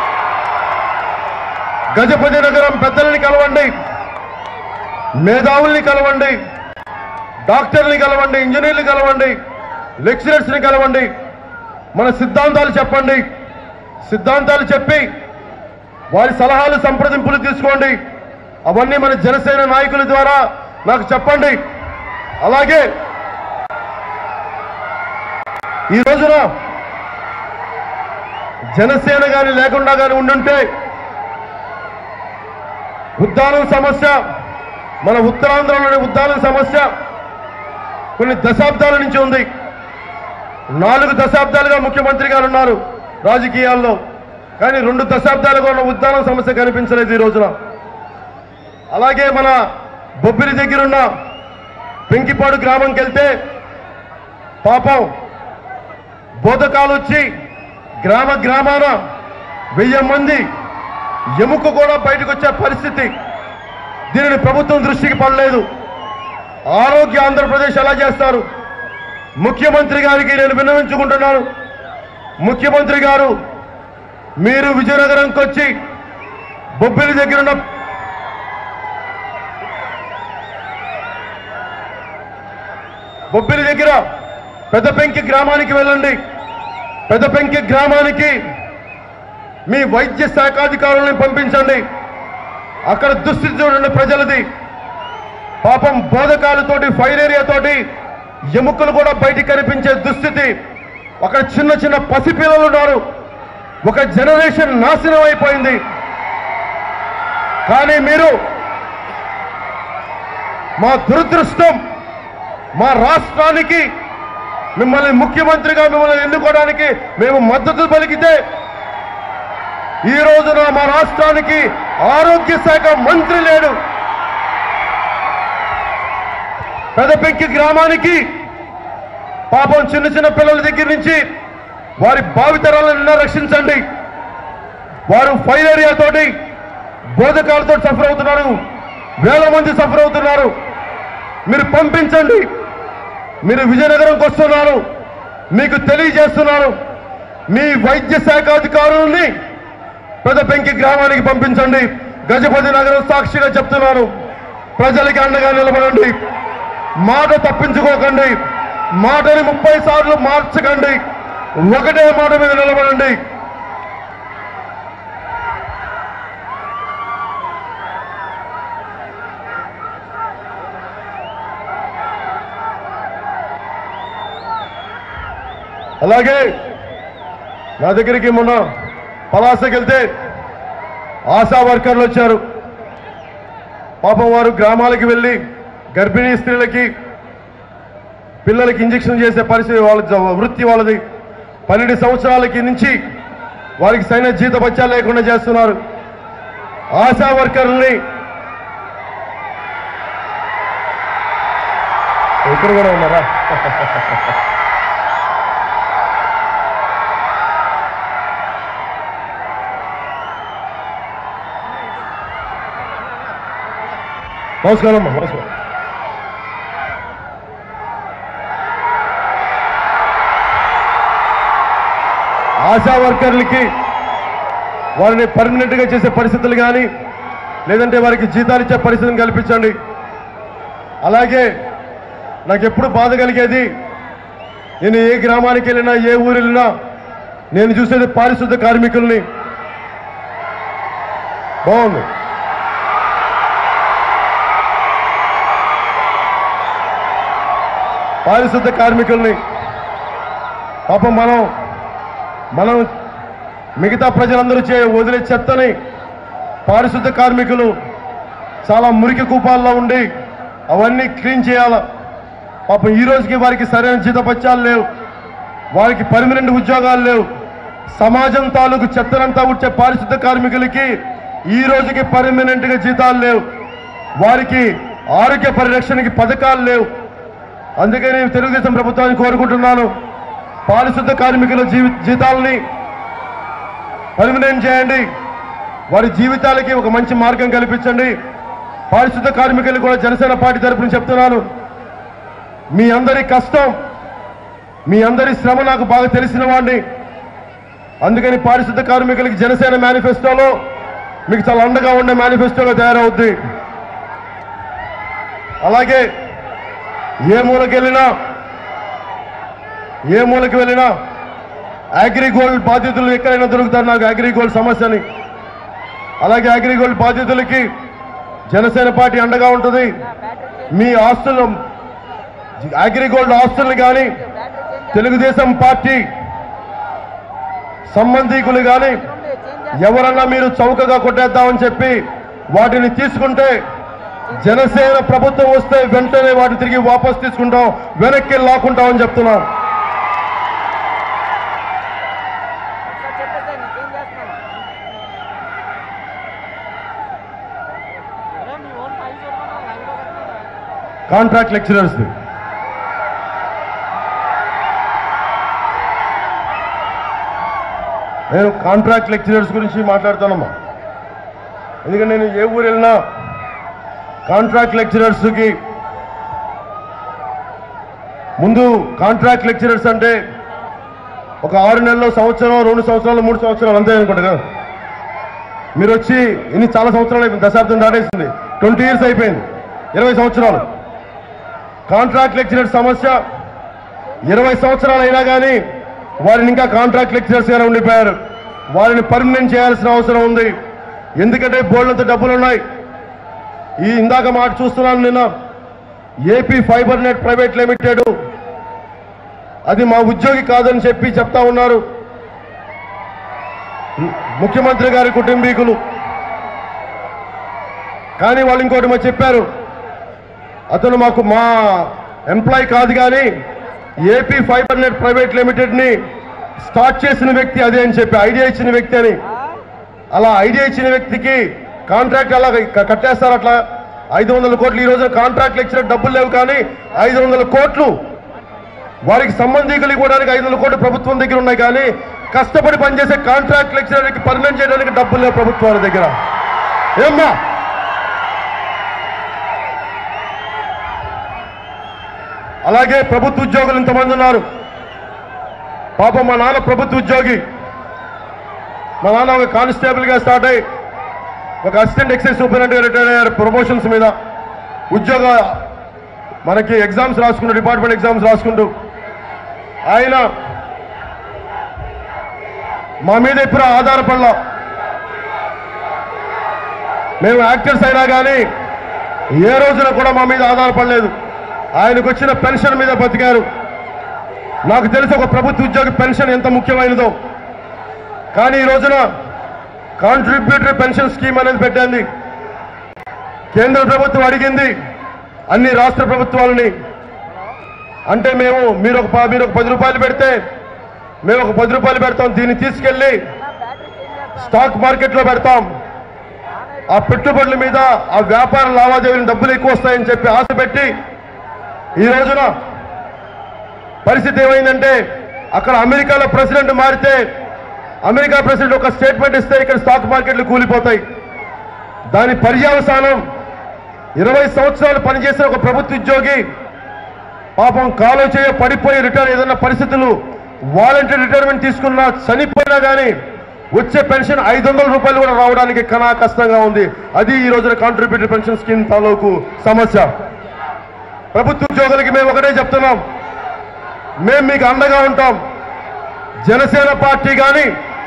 గజపతి నగరం పెద్దలని కలవండి మేధావుల్ని కలవండి డాక్టర్ని కలవండి ఇంజనీర్ని కలవండి లెక్చరర్స్ని కలవండి మన సిద్ధాంతాలు చెప్పండి సిద్ధాంతాలు చెప్పి వారి సలహాలు సంప్రదింపులు తీసుకోండి అవన్నీ మన జనసేన నాయకుల ద్వారా నాకు చెప్పండి అలాగే ఈ రోజున జనసేన కానీ లేకుండా కానీ ఉండుంటే ఉద్దానం సమస్య మన ఉత్తరాంధ్రలోని ఉద్దాన సమస్య కొన్ని దశాబ్దాల నుంచి ఉంది నాలుగు దశాబ్దాలుగా ముఖ్యమంత్రి గారు ఉన్నారు రాజకీయాల్లో కానీ రెండు దశాబ్దాలుగా ఉన్న ఉద్దాన సమస్య కనిపించలేదు ఈ రోజున అలాగే మన బొబ్బిలి దగ్గరున్న పెంకిపాడు గ్రామంకి వెళ్తే పాపం బోధకాలు వచ్చి గ్రామ గ్రామాన వెయ్యి మంది ఎముక కూడా బయటకు వచ్చే పరిస్థితి దీనిని ప్రభుత్వం దృష్టికి పడలేదు ఆరోగ్య ఆంధ్రప్రదేశ్ ఎలా చేస్తారు ముఖ్యమంత్రి గారికి నేను విన్నవించుకుంటున్నాను ముఖ్యమంత్రి గారు మీరు విజయనగరంకి వచ్చి బొబ్బిలి దగ్గర ఉన్న బొబ్బిలి దగ్గర పెద్ద పెంకి గ్రామానికి వెళ్ళండి పెద్ద పెంకి గ్రామానికి మీ వైద్య శాఖాధికారులను పంపించండి అక్కడ దుస్థితి చూడండి ప్రజలది పాపం బోధకాలతోటి ఫైలేరియాతోటి ఎముకలు కూడా బయటికి కనిపించే దుస్థితి అక్కడ చిన్న చిన్న పసిపిల్లలు ఉన్నారు ఒక జనరేషన్ నాశనం అయిపోయింది కానీ మీరు మా దురదృష్టం మా రాష్ట్రానికి మిమ్మల్ని ముఖ్యమంత్రిగా మిమ్మల్ని ఎన్నుకోవడానికి మేము మద్దతు పలికితే ఈ రోజున మా రాష్ట్రానికి ఆరోగ్య శాఖ మంత్రి లేడు పెదపెక్కి గ్రామానికి పాపం చిన్న చిన్న పిల్లల దగ్గర నుంచి వారి భావితరాలను రక్షించండి వారు ఫైలేరియాతోటి బోధకాలతో సఫర్ అవుతున్నారు వేల మంది సఫర్ అవుతున్నారు మీరు పంపించండి మీరు విజయనగరంకి వస్తున్నారు మీకు తెలియజేస్తున్నారు మీ వైద్య శాఖ అధికారుల్ని పెద్ద పెంకి గ్రామానికి పంపించండి గజపతి నగరం సాక్షిగా చెప్తున్నాను ప్రజలకి అండగా నిలబడండి మాట తప్పించుకోకండి మాటని ముప్పై సార్లు మార్చకండి ఒకటే మాట మీద నిలబడండి అలాగే నా దగ్గరికి మొన్న పలాసకి వెళ్తే ఆశా వర్కర్లు వచ్చారు పాపం వారు గ్రామాలకు వెళ్ళి గర్భిణీ స్త్రీలకి పిల్లలకి ఇంజక్షన్ చేసే పరిస్థితి వాళ్ళ జ- వృత్తి వాళ్ళది పన్నెండు సంవత్సరాలకి నుంచి వారికి సైన జీత బత్యాలు లేకుండా చేస్తున్నారు ఆశా వర్కర్లని ఇక్కడ కూడా ఉన్నారా నమస్కారం అమ్మా నమస్కారం ఆశా వర్కర్లకి వారిని పర్మనెంట్ గా చేసే పరిస్థితులు కానీ లేదంటే వారికి జీతాలు ఇచ్చే పరిస్థితిని కల్పించండి అలాగే నాకు ఎప్పుడు బాధ కలిగేది నేను ఏ గ్రామానికి వెళ్ళినా ఏ ఊరు వెళ్ళినా నేను చూసేది పారిశుద్ధ కార్మికుల్ని బాగుంది పారిశుద్ధ కార్మికుల్ని పాపం మనం మనం మిగతా ప్రజలందరూ చే వదిలే చెత్తని పారిశుద్ధ కార్మికులు చాలా మురికి కూపాల్లో ఉండి అవన్నీ క్లీన్ చేయాల పాపం ఈ రోజుకి వారికి సరైన జీతపత్యాలు లేవు వారికి పర్మనెంట్ ఉద్యోగాలు లేవు సమాజం తాలూకు చెత్తనంతా వచ్చే పారిశుద్ధ కార్మికులకి ఈ రోజుకి పర్మనెంట్ గా జీతాలు లేవు వారికి ఆరోగ్య పరిరక్షణకి పథకాలు లేవు అందుకే నేను తెలుగుదేశం ప్రభుత్వాన్ని కోరుకుంటున్నాను పారిశుద్ధ కార్మికుల జీవి జీతాలని పర్మనెంట్ చేయండి వారి జీవితాలకి ఒక మంచి మార్గం కల్పించండి పారిశుద్ధ కార్మికులు కూడా జనసేన పార్టీ తరపున చెప్తున్నాను మీ అందరి కష్టం మీ అందరి శ్రమ నాకు బాగా తెలిసిన వాడిని అందుకని పారిశుద్ధ కార్మికులకి జనసేన మేనిఫెస్టోలో మీకు చాలా అండగా ఉండే మేనిఫెస్టోగా తయారవుద్ది అలాగే ఏ మూలకి వెళ్ళినా ఏ మూలకి వెళ్ళినా అగ్రిగోల్డ్ బాధితులు ఎక్కడైనా దొరుకుతారు నాకు అగ్రిగోల్డ్ సమస్యని అలాగే అగ్రిగోల్డ్ బాధితులకి జనసేన పార్టీ అండగా ఉంటుంది మీ ఆస్తులు అగ్రిగోల్డ్ ఆస్తులను కానీ తెలుగుదేశం పార్టీ సంబంధికులు కానీ ఎవరన్నా మీరు చౌకగా కొట్టేద్దామని చెప్పి వాటిని తీసుకుంటే జనసేన ప్రభుత్వం వస్తే వెంటనే వాటిని తిరిగి వాపస్ తీసుకుంటాం వెనక్కి లాక్కుంటాం అని చెప్తున్నాం ఒకసారి చెప్పేసి నీకేం చేస్తున్నాను అరే మీ ఓన్ ఫైల్ చూడమన్నా లైన్లో కట్టారా కాంట్రాక్ట్ లెక్చరర్స్ నేను కాంట్రాక్ట్ లెక్చరర్స్ గురించి మాట్లాడుతానమ్మా ఎందుకంటే నేను ఏ ఊరు వెళ్ళినా కాంట్రాక్ట్ లెక్చరర్స్కి ముందు కాంట్రాక్ట్ లెక్చరర్స్ అంటే ఒక ఆరు నెలలు సంవత్సరం రెండు సంవత్సరాలు మూడు సంవత్సరాలు అంతే అనుకుంటా కదా మీరు వచ్చి ఇన్ని చాలా సంవత్సరాలు అయిపోయింది దశాబ్దం దాటేసింది ట్వంటీ ఇయర్స్ అయిపోయింది ఇరవై సంవత్సరాలు కాంట్రాక్ట్ లెక్చరర్ సమస్య ఇరవై సంవత్సరాలు అయినా కానీ వారిని ఇంకా కాంట్రాక్ట్ లెక్చరర్స్ గానే ఉండిపోయారు వారిని పర్మనెంట్ చేయాల్సిన అవసరం ఉంది ఎందుకంటే బోర్డులంత డబ్బులు ఉన్నాయి ఈ ఇందాక మాట చూస్తున్నాను నిన్న AP fibre net private limited అది మా ఉద్యోగి కాదని చెప్పి చెప్తా ఉన్నారు ముఖ్యమంత్రి గారి కుటుంబీకులు కానీ వాళ్ళు ఇంకోటి మాకు చెప్పారు అతను మాకు మా ఎంప్లాయ్ కాదు కానీ AP fibre net private limited ని స్టార్ట్ చేసిన వ్యక్తి అదే అని చెప్పి ఐడియా ఇచ్చిన వ్యక్తి అని అలా ఐడియా ఇచ్చిన వ్యక్తికి కాంట్రాక్ట్ అలా క- కట్టేస్తారు అట్లా ఐదు వందల కోట్లు ఈ రోజున కాంట్రాక్ట్ లెక్చర్ డబ్బులు లేవు కానీ ఐదు వందల కోట్లు వారికి సంబంధికులు ఇవ్వడానికి ఐదు వందల కోట్లు ప్రభుత్వం దగ్గర ఉన్నాయి కానీ కష్టపడి పనిచేసే కాంట్రాక్ట్ లెక్చరర్కి పర్మనెంట్ చేయడానికి డబ్బులు లేవు ప్రభుత్వాల దగ్గర ఏమ్మా అలాగే ప్రభుత్వ ఉద్యోగులు ఇంతమంది ఉన్నారు పాపం మా నాన్న ప్రభుత్వ ఉద్యోగి మా నాన్న ఒక కానిస్టేబుల్ గా స్టార్ట్ అయ్యి ఒక అసిస్టెంట్ ఎక్సైజ్ సూపరింటెండెంట్ గా రిటైర్ అయ్యారు ప్రమోషన్స్ మీద ఉద్యోగ మనకి ఎగ్జామ్స్ రాసుకుంటూ డిపార్ట్మెంట్ ఎగ్జామ్స్ రాసుకుంటూ ఆయన మా మీద ఎప్పుడు ఆధారపడలా మేము యాక్టర్స్ అయినా కానీ ఏ రోజున కూడా మా మీద ఆధారపడలేదు ఆయనకు వచ్చిన పెన్షన్ మీద బతికారు నాకు తెలిసి ఒక ప్రభుత్వ ఉద్యోగి పెన్షన్ ఎంత ముఖ్యమైనదో కానీ ఈ రోజున కాంట్రిబ్యూటరీ పెన్షన్ స్కీమ్ అనేది పెట్టింది కేంద్ర ప్రభుత్వం అడిగింది అన్ని రాష్ట్ర ప్రభుత్వాలని అంటే మేము మీరు ఒక ప- మీరు ఒక పది రూపాయలు పెడితే మేము ఒక పది రూపాయలు పెడతాం దీన్ని తీసుకెళ్ళి నా బ్యాటరీ చేంజ్ చేస్తా స్టాక్ మార్కెట్లో పెడతాం ఆ పెట్టుబడుల మీద ఆ వ్యాపార లావాదేవీలు డబ్బులు ఎక్కువ వస్తాయని చెప్పి ఆశ పెట్టి ఈ రోజున పరిస్థితి ఏమైందంటే అక్కడ అమెరికాలో ప్రెసిడెంట్ మారితే అమెరికా ప్రెసిడెంట్ ఒక స్టేట్మెంట్ ఇస్తే ఇక్కడ స్టాక్ మార్కెట్లు కూలిపోతాయి దాని పర్యవసానం ఇరవై సంవత్సరాలు పనిచేసిన ఒక ప్రభుత్వ ఉద్యోగి పాపం కాలో చేయ పడిపోయి రిటైర్ ఏదైనా పరిస్థితులు వాలంటీర్ రిటైర్మెంట్ తీసుకున్నా చనిపోయినా కానీ వచ్చే పెన్షన్ ఐదు వందల రూపాయలు కూడా రావడానికి కనా కష్టంగా ఉంది అది ఈ రోజున కాంట్రిబ్యూటరీ పెన్షన్ స్కీమ్ తాలూకు సమస్య ప్రభుత్వ ఉద్యోగులకి మేము ఒకటే చెప్తున్నాం మేము మీకు అండగా ఉంటాం జనసేన పార్టీ కానీ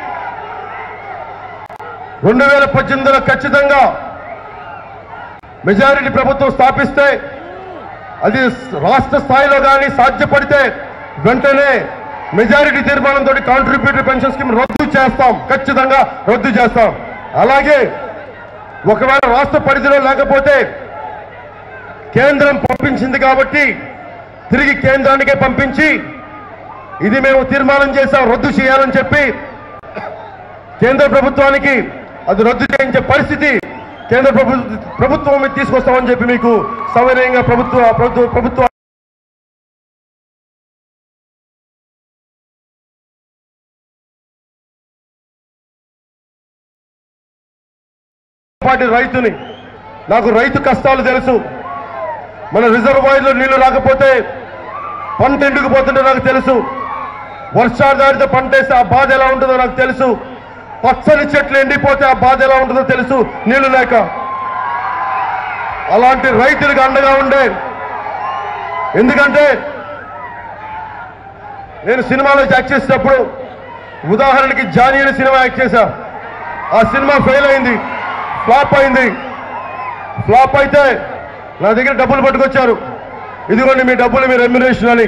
రెండు వేల పద్దెనిమిదిలో ఖచ్చితంగా మెజారిటీ ప్రభుత్వం స్థాపిస్తే అది రాష్ట్ర స్థాయిలో కానీ సాధ్యపడితే వెంటనే మెజారిటీ తీర్మానంతో కాంట్రిబ్యూటరీ పెన్షన్ స్కీమ్ రద్దు చేస్తాం ఖచ్చితంగా రద్దు చేస్తాం అలాగే ఒకవేళ రాష్ట్ర పరిధిలో లేకపోతే కేంద్రం పంపించింది కాబట్టి తిరిగి కేంద్రానికే పంపించి ఇది మేము తీర్మానం చేశాం రద్దు చేయాలని చెప్పి కేంద్ర ప్రభుత్వానికి అది రద్దు చేయించే పరిస్థితి కేంద్ర ప్రభుత్వ ప్రభుత్వం మీద తీసుకొస్తామని చెప్పి మీకు సవినయంగా ప్రభుత్వ ప్రభుత్వ ప్రభుత్వ పాటి రైతుని నాకు రైతు కష్టాలు తెలుసు మన రిజర్వాయర్లో నీళ్లు రాకపోతే పంట ఎండుకుపోతుంటే నాకు తెలుసు వర్షాధారిత పంట వేస్తే ఆ బాధ ఎలా ఉంటుందో నాకు తెలుసు పచ్చని చెట్లు ఎండిపోతే ఆ బాధ ఎలా ఉంటుందో తెలుసు నీళ్లు లేక అలాంటి రైతులకు అండగా ఉండే ఎందుకంటే నేను సినిమాలో యాక్ట్ చేసేటప్పుడు ఉదాహరణకి జానీ అనే సినిమా యాక్ట్ చేశా ఆ సినిమా ఫెయిల్ అయింది ఫ్లాప్ అయింది ఫ్లాప్ అయితే నా దగ్గర డబ్బులు పట్టుకొచ్చారు ఇదిగోండి మీ డబ్బులు మీ రెమ్యునేషన్ అని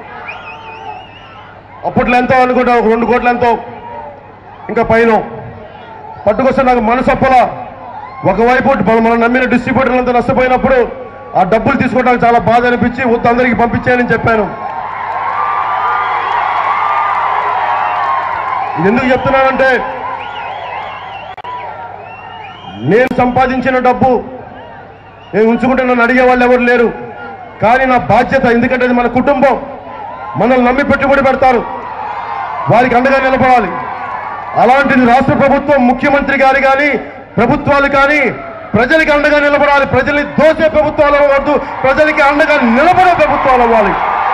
అప్పట్లో ఎంతో అనుకుంటా ఒక రెండు కోట్ల ఎంతో ఇంకా పైన పట్టుకొస్తే నాకు మనసు అప్పలా ఒకవైపు మనం నమ్మిన డిస్ట్రిబ్యూటర్లంతా నష్టపోయినప్పుడు ఆ డబ్బులు తీసుకోవడానికి చాలా బాధ అనిపించి వద్దు అందరికీ పంపించేయని చెప్పాను ఇది ఎందుకు చెప్తున్నానంటే నేను సంపాదించిన డబ్బు నేను ఉంచుకుంటే నన్ను అడిగే వాళ్ళు ఎవరు లేరు కానీ నా బాధ్యత ఎందుకంటే అది మన కుటుంబం మనల్ని నమ్మి పెట్టుబడి పెడతారు వారికి అండగా నిలబడాలి అలాంటిది రాష్ట్ర ప్రభుత్వం ముఖ్యమంత్రి గారు కానీ ప్రభుత్వాలు కానీ ప్రజలకి అండగా నిలబడాలి ప్రజల్ని దోసే ప్రభుత్వాలు అవ్వద్దు ప్రజలకి అండగా నిలబడే ప్రభుత్వాలు అవ్వాలి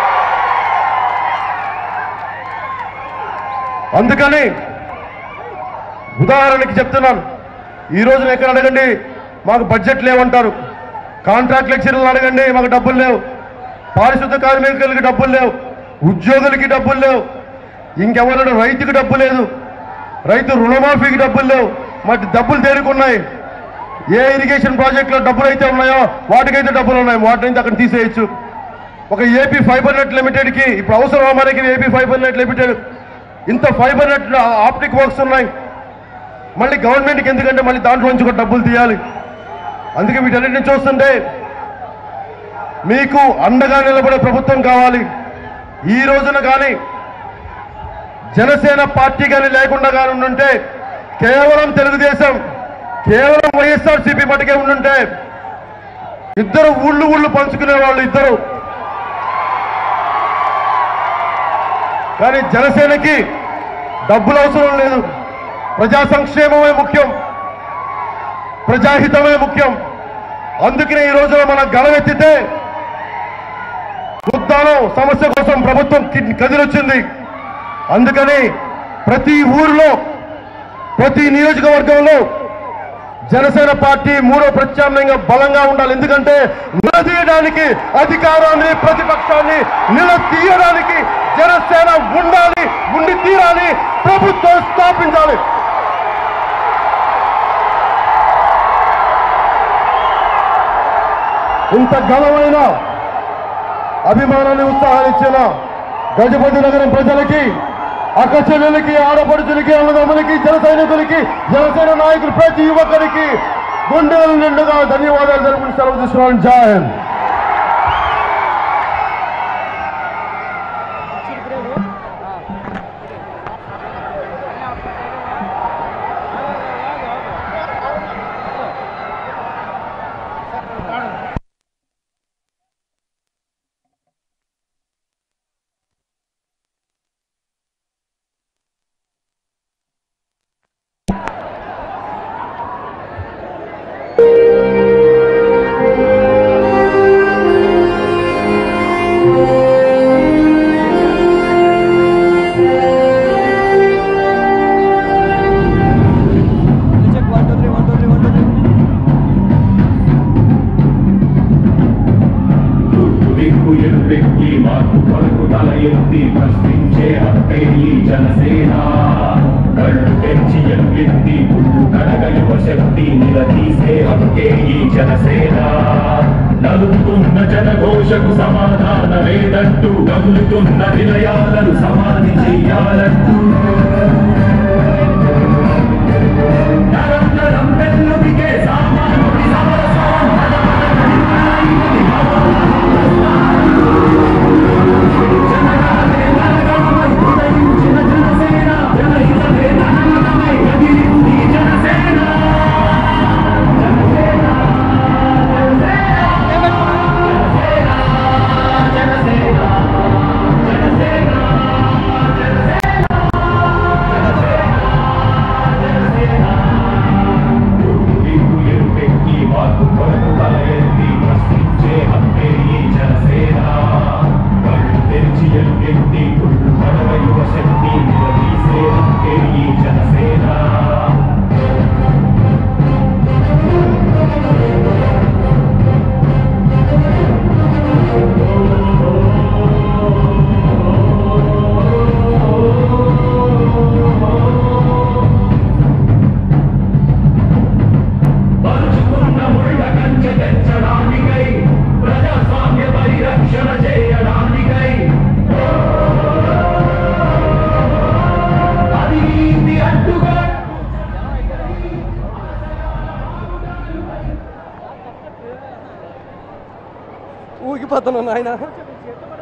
అందుకని ఉదాహరణకి చెప్తున్నాను ఈ రోజున ఎక్కడ అడగండి మాకు బడ్జెట్ లేవంటారు కాంట్రాక్ట్ లెక్చర్లను అడగండి మాకు డబ్బులు లేవు పారిశుద్ధ కార్మికులకి డబ్బులు లేవు ఉద్యోగులకి డబ్బులు లేవు ఇంకెవరైనా రైతుకి డబ్బు లేదు రైతు రుణమాఫీకి డబ్బులు లేవు మరి డబ్బులు తేరుకున్నాయి ఏ ఇరిగేషన్ ప్రాజెక్టులో డబ్బులు అయితే ఉన్నాయో వాటికైతే డబ్బులు ఉన్నాయి వాటిని అక్కడ తీసేయచ్చు ఒక ఏపీ ఫైబర్ నెట్ లిమిటెడ్కి ఇప్పుడు అవసరం మనకి ఏపీ ఫైబర్ నెట్ లిమిటెడ్ ఇంత ఫైబర్ నెట్ ఆప్టిక్ వర్క్స్ ఉన్నాయి మళ్ళీ గవర్నమెంట్కి ఎందుకంటే మళ్ళీ దాంట్లో నుంచి కూడా డబ్బులు తీయాలి అందుకే వీటన్నిటిని చూస్తుంటే మీకు అండగా నిలబడే ప్రభుత్వం కావాలి ఈ రోజున కానీ జనసేన పార్టీ కానీ లేకుండా కానీ ఉండుంటే కేవలం తెలుగుదేశం కేవలం వైఎస్ఆర్సీపీ మటుకే ఉండుంటే ఇద్దరు ఊళ్ళు ఊళ్ళు పంచుకునే వాళ్ళు ఇద్దరు కానీ జనసేనకి డబ్బులు అవసరం లేదు ప్రజా సంక్షేమమే ముఖ్యం ప్రజాహితమే ముఖ్యం అందుకనే ఈ రోజున మనం గళమెత్తితే ఉద్దానం సమస్య కోసం ప్రభుత్వం కి- కదిలొచ్చింది అందుకని ప్రతి ఊరిలో ప్రతి నియోజకవర్గంలో జనసేన పార్టీ మూడో ప్రత్యామ్నాయంగా బలంగా ఉండాలి ఎందుకంటే నిలదీయడానికి అధికారాన్ని ప్రతిపక్షాన్ని నిలదీయడానికి జనసేన ఉండాలి ఉండి తీరాలి ప్రభుత్వం స్థాపించాలి ఇంత ఘనమైన అభిమానాన్ని ఉత్సాహాన్ని ఇచ్చిన గజపతి నగరం ప్రజలకి అక్క చెల్లెలకి ఆడపడుచులకి అన్నదమ్ములకి జన సైనికులకి జనసేన నాయకులు ప్రతి యువకుడికి గుండెల నిండుగా ధన్యవాదాలు జరుపుకుని సెలవు తీసుకున్నాను జాయన్ check one two three one two three one two three దిక్కు ఎదురెక్కి మార్పు కొరకు తల ఎత్తి ప్రశ్నించే హక్కే ఈ జనసేన కళ్ళు తెచ్చి ఎలుగెత్తి పుట్టు కడగ యువ శక్తి నిలదీసే హక్కే ఈ జనసేన నలుపుతున్న జనఘోషకు సమాధానమేదంటూ కదులుతున్న నిలయాలను సమాధి చెయ్యాలంటూ నరం నరం వెల్లువికే సామాన్యుడి సమరసం జనసేన ఊగిపోతున్నాను ఆయన